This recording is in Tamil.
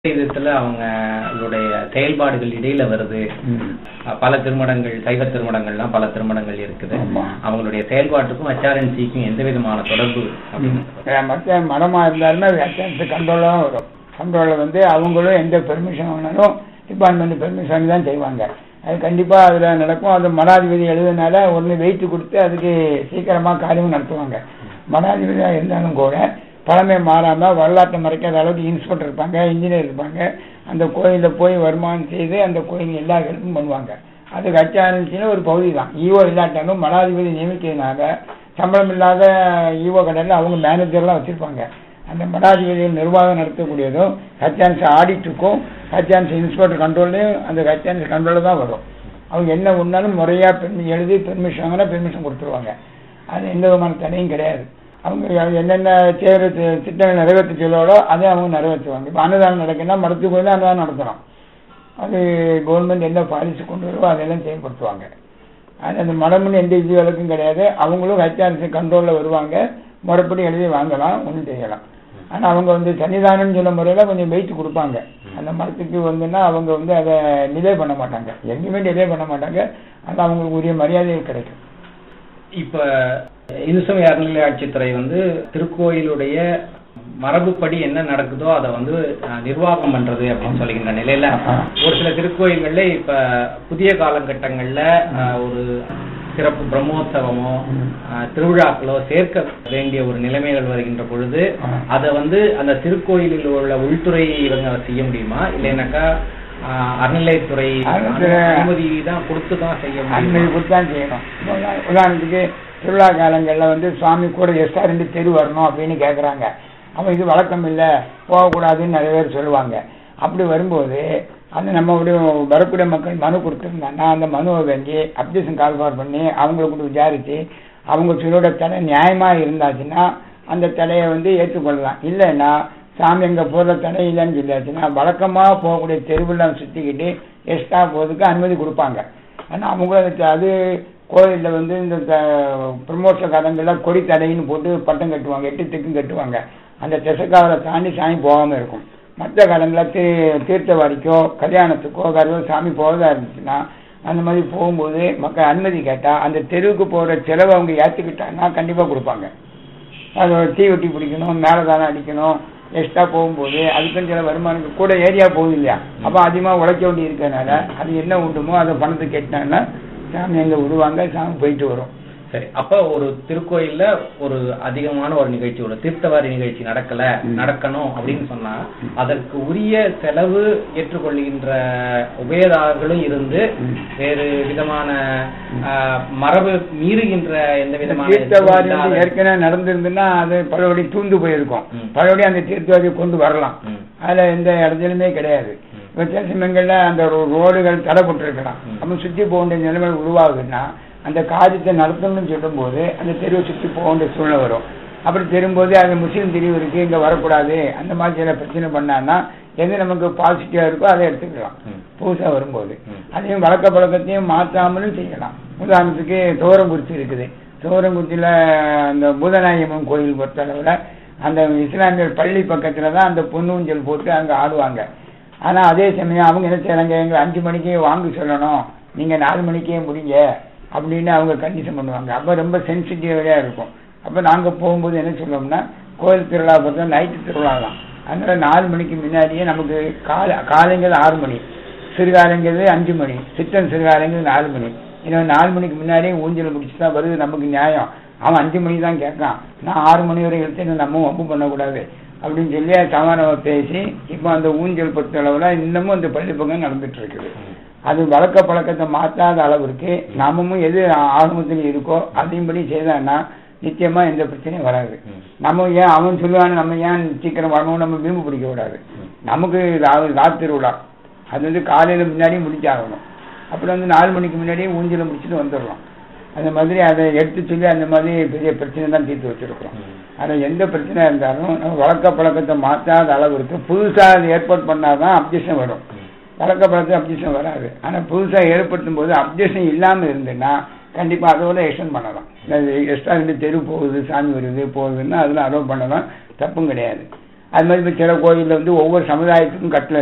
விதத்துல அவங்களுடைய செயல்பாடுகள் இடையில வருது ம். பல திருமணங்கள் சைவ திருமணங்கள்லாம் பல திருமணங்கள் இருக்குது ஆமா. அவங்களுடைய செயல்பாட்டுக்கும் ஹெச்ஆர்என்சிக்கும் எந்த விதமான தொடர்பு அப்படின்னு அஹ் மத்த மடமா இருந்தாலுமே அட்டன்ஸ் கண்ட்ரோலாக தான் வரும் கண்ட்ரோலில் வந்து அவங்களும் எந்த பெர்மிஷன் வாங்கினாலும் டிபார்ட்மெண்ட் பெர்மிஷன் தான் செய்வாங்க அது கண்டிப்பாக அதில் நடக்கும் அது மடாதிபதி எழுதுனால ஒன்று வெயிட் கொடுத்து அதுக்கு சீக்கிரமாக காரியமும் நடத்துவாங்க மடாதிபதியாக இருந்தாலும் கூட பழமை மாறாமல் வரலாற்றை மறைக்காத அளவுக்கு இன்ஸ்பெக்டர் இருப்பாங்க இன்ஜினியர் இருப்பாங்க அந்த கோயிலில் போய் வருமானம் செய்து அந்த கோயில் எல்லா ஹெல்ப்பும் பண்ணுவாங்க அது கட்சாரன்சின்னு ஒரு பகுதி தான் ஈவோ இல்லாட்டாலும் மடாதிபதி நியமிக்கிறதுனால சம்பளம் இல்லாத ஈவோ கடையில் அவங்க மேனேஜர்லாம் வச்சுருப்பாங்க அந்த மடாதிபதியின் நிர்வாகம் நடத்தக்கூடியதும் ஹச்சான்ஸ் ஆடிட்டுக்கும் ஹச்சான்ஸ் இன்ஸ்பெக்டர் கண்ட்ரோல்லையும் அந்த ஹச்சான்ஸ் கண்ட்ரோலில் தான் வரும் அவங்க என்ன ஒன்றாலும் முறையாக பெர்மி எழுதி பெர்மிஷன் வாங்கினா பெர்மிஷன் கொடுத்துருவாங்க அது எந்த விதமான தடையும் கிடையாது அவங்க என்னென்ன தேர்வு தி- திட்டங்கள் நிறைவேற்ற சொல்லோடோ அதை அவங்க நிறைவேற்றுவாங்க இப்போ அன்னதானம் நடக்குன்னா மடத்துக்கு போய் தான் அன்னதானம் நடத்தணும் அது கவர்மெண்ட் என்ன பாலிசி கொண்டு வருவோ அதெல்லாம் செயல்படுத்துவாங்க அது அந்த மடம்னு எந்த இது விளக்கும் கிடையாது அவங்களும் ஹெச்ஆர்சி கண்ட்ரோலில் வருவாங்க முறைப்படி எழுதி வாங்கலாம் ஒன்றும் செய்யலாம் ஆனால் அவங்க வந்து சன்னிதானம்னு சொல்ல முறையில் கொஞ்சம் வெயிட் கொடுப்பாங்க அந்த மரத்துக்கு வந்துன்னா அவங்க வந்து அதை டிலே பண்ண மாட்டாங்க எங்கேயுமே டிலே பண்ண மாட்டாங்க ஆனால் அவங்களுக்கு உரிய மரியாதை கிடைக்கும் இப்ப இந்து சமய அறநிலை ஆட்சித்துறை வந்து திருக்கோயிலுடைய மரபுப்படி என்ன நடக்குதோ அதை வந்து அஹ், நிர்வாகம் பண்றது அப்படின்னு சொல்லுகின்ற நிலையில ஆ. ஒரு சில திருக்கோயில்கள்ல இப்ப புதிய காலகட்டங்கள்ல அஹ், ஒரு சிறப்பு பிரம்மோற்சவமோ அஹ், திருவிழாக்களோ சேர்க்க வேண்டிய ஒரு நிலைமைகள் வருகின்ற பொழுது ஆ. அதை வந்து அந்த திருக்கோயிலில் உள்ள உள்துறை இவங்க செய்ய முடியுமா இல்லைனாக்கா அஹ், அறநிலைத்துறை அறநிலைத்துறை- அனுமதி தான் கொடுத்து தான் செய்ய அனுமதி முடியுமா கொடுத்து தான் செய்யணும் உதா- உதாரணத்துக்கு திருவிழா காலங்களில் வந்து சுவாமி கூட எக்ஸ்ட்ரா ரெண்டு தெரு வரணும் அப்படின்னு கேட்குறாங்க அவன் இது வழக்கம் இல்லை போகக்கூடாதுன்னு நிறைய பேர் சொல்லுவாங்க அப்படி வரும்போது அந்த நம்மளுடைய வரக்கூடிய மக்கள் மனு கொடுத்துருந்தாங்கன்னா அந்த மனுவை வாங்கி அப்ளிகேஷன் கால் ஃபார் பண்ணி அவங்கள கூட விசாரித்து அவங்க சொல்லோட தடை நியாயமாக இருந்தாச்சுன்னா அந்த தடையை வந்து ஏற்றுக்கொள்ளலாம் இல்லைன்னா சாமி எங்கே போகிற தடை இல்லைன்னு சொல்லியாச்சுன்னா வழக்கமாக போகக்கூடிய தெருவெல்லாம் சுற்றிக்கிட்டு எக்ஸ்ட்ரா போகிறதுக்கு அனுமதி கொடுப்பாங்க ஆனால் அவங்க அதுக்கு அது கோயிலில் வந்து இந்த பிரமோஷ காலங்களில் கொடி தடைன்னு போட்டு பட்டம் கட்டுவாங்க எட்டு திக்கும் கட்டுவாங்க அந்த திசைக்காவலை தாண்டி சாமி போகாமல் இருக்கும் மற்ற காலங்களில் தீ தீர்த்தவாடிக்கோ கல்யாணத்துக்கோ வேறு சாமி போகிறதா இருந்துச்சுன்னா அந்த மாதிரி போகும்போது மக்கள் அனுமதி கேட்டால் அந்த தெருவுக்கு போகிற செலவை அவங்க ஏற்றுக்கிட்டாங்கன்னா கண்டிப்பாக கொடுப்பாங்க அது ஒரு தீ வெட்டி பிடிக்கணும் மேலே தானே அடிக்கணும் எக்ஸ்ட்ரா போகும்போது அதுக்கும் சில வருமானம் கூட ஏரியா போகுது இல்லையா அப்போ அதிகமாக உழைக்க வேண்டி இருக்கறனால அது என்ன உண்டுமோ அதை பணத்தை கேட்டாங்கன்னா சாமி அங்கே விடுவாங்க சாமி போயிட்டு வரும் சரி அப்ப ஒரு திருக்கோயில்ல ஒரு அதிகமான ஒரு நிகழ்ச்சி ஒரு தீர்த்தவாரி நிகழ்ச்சி நடக்கல ம். நடக்கணும் அப்படின்னு சொன்னா அதற்கு உரிய செலவு ஏற்றுக்கொள்கின்ற உபயதாரர்களும் இருந்து ம். வேறு விதமான ஆஹ், மரபு மீறுகின்ற எந்த விதமான தீர்த்தவாரி வந்து இல்லாத- ஏற்கனவே நடந்திருந்துன்னா அது பழையபடி தூந்து போயிருக்கும் ம். பழையபடி அந்த தீர்த்தவாரியை கொண்டு வரலாம் ம். அதில் எந்த இடத்துலையுமே கிடையாது ம். இப்போ சில சமயங்கள்ல அந்த ரோ- ரோடுகள் தடைப்பட்டிருக்கலாம் ம். நம்ம சுற்றி போக வேண்டிய நிலைமை உருவாகுதுன்னா அந்த காரியத்தை நடத்தணும்னு சொல்லும்போது அந்த தெருவை சுற்றி போக வேண்டிய சூழ்நிலை வரும் அப்படி தெரியும்போது அது முஸ்லீம் தெருவு இருக்கு இங்கே வரக்கூடாது அந்த மாதிரி சில பிரச்சனை பண்ணான்னா எது நமக்கு பாசிட்டிவாக இருக்கோ அதை எடுத்துக்கலாம் ம். புதுசாக வரும்போது ம். அதையும் வழக்க பழக்கத்தையும் மாற்றாமலும் செய்யலாம் உதாரணத்துக்கு துவரங்குறிச்சி இருக்குது துவரங்குறிச்சியில் அந்த பூதநாயகம்மன் கோயில் பொறுத்தளவில் அந்த இஸ்லாமியர் பள்ளி பக்கத்தில் தான் அந்த பொன்னூஞ்சல் போட்டு அங்கே ஆடுவாங்க ஆனால் அதே சமயம் அவங்க என்ன செய்கிறாங்க எங்களை அஞ்சு மணிக்கே வாங்க சொல்லணும் நீங்கள் நாலு மணிக்கே முடிங்க அப்படின்னு அவங்க கண்டிஷன் பண்ணுவாங்க அப்போ ரொம்ப சென்சிட்டிவாக இருக்கும் அப்போ நாங்கள் போகும்போது என்ன சொல்லுவோம்னா கோயில் திருவிழா பார்த்தா நைட்டு திருவிழா தான் அதனால நாலு மணிக்கு முன்னாடியே நமக்கு காலை காலைங்கிறது ஆறு மணி சிறுகாலைங்கிறது அஞ்சு மணி சித்தன் சிறுகாலைங்கிறது நாலு மணி இன்னும் நாலு மணிக்கு முன்னாடியே ஊஞ்சல் முடிச்சு தான் வருது நமக்கு நியாயம் அவன் அஞ்சு மணி தான் கேட்கான் நான் ஆறு மணி வரை எடுத்து நம்ம ஒப்பு பண்ணக்கூடாது அப்படின்னு சொல்லி சமாதானம் பேசி இப்போ அந்த ஊஞ்சல் பொறுத்த அளவில் இன்னமும் அந்த பள்ளி பக்கம் நடந்துட்டு இருக்குது அது வழக்க பழக்கத்தை மாற்றாத அளவிற்கு நாமமும் எது ஆகமத்தில் இருக்கோ அதையும்படி செய்தான்னா நிச்சயமா எந்த பிரச்சனையும் வராது ம். நம்ம ஏன் அவன் சொல்லுவான் நம்ம ஏன் சீக்கிரம் வரணும் நம்ம வீம்பு பிடிக்க கூடாது ம். நமக்கு ரா- ராத் திருவிழா அது வந்து காலையில முன்னாடி முடிச்சாகணும் அப்புறம் வந்து நாலு மணிக்கு முன்னாடியே ஊஞ்சலை முடிச்சுட்டு வந்துடலாம் அந்த மாதிரி அதை எடுத்து சொல்லி அந்த மாதிரி பெரிய பிரச்சனை தான் தீர்த்து வச்சிருக்கிறோம் ம். அதில் எந்த பிரச்சனை இருந்தாலும் நம்ம வழக்க பழக்கத்தை மாற்றாத அளவிற்கு புதுசாக அது ஏற்பாடு பண்ணாதான் அப்ஜெக்ஷன் வரும் ம். வழக்க பழக்கம் அப்ஜெக்ஷன் வராது ஆனால் புதுசாக ஏற்படுத்தும் போது அப்ஜெக்ஷன் இல்லாமல் இருந்துன்னா கண்டிப்பாக அதோட எக்ஸ்டெண்ட் பண்ணலாம் எக்ஸ்ட்ரா ரெண்டு தெரு போகுது சாமி வருது போகுதுன்னா அதில் அலோவ் பண்ணலாம் தப்பும் கிடையாது அது மாதிரி இப்ப சில கோயில்ல வந்து ஒவ்வொரு சமுதாயத்துக்கும் கட்டளை